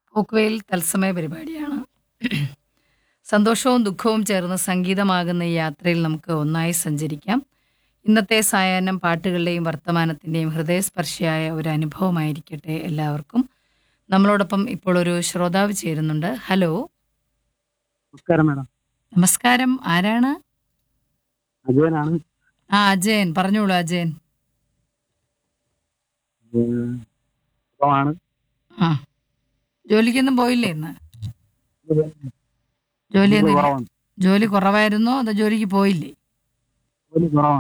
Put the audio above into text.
പോക്കുവെയിൽ തത്സമയ പരിപാടിയാണ് സന്തോഷവും ദുഃഖവും ചേർന്ന് സംഗീതമാകുന്ന ഈ യാത്രയിൽ നമുക്ക് ഒന്നായി സഞ്ചരിക്കാം ഇന്നത്തെ സായാഹ്നം പാട്ടുകളുടെയും വർത്തമാനത്തിൻ്റെയും ഹൃദയസ്പർശിയായ ഒരു അനുഭവമായിരിക്കട്ടെ എല്ലാവർക്കും നമ്മളോടൊപ്പം ഇപ്പോൾ ഒരു ശ്രോതാവ് ചേരുന്നുണ്ട് ഹലോ നമസ്കാരം മാഡം നമസ്കാരം ആരാണ് അജയനാണ് ആ അജയൻ പറഞ്ഞോളൂ അജയൻ സുഖമാണ് ആ ജോലിക്കൊന്നും പോയില്ലേ ഇന്ന് ജോലി ജോലി എന്തെങ്കിലും കുറവാണ് ജോലി കുറവായിരുന്നോ അതോ ജോലിക്ക് പോയില്ലേ ജോലി കുറവാണ്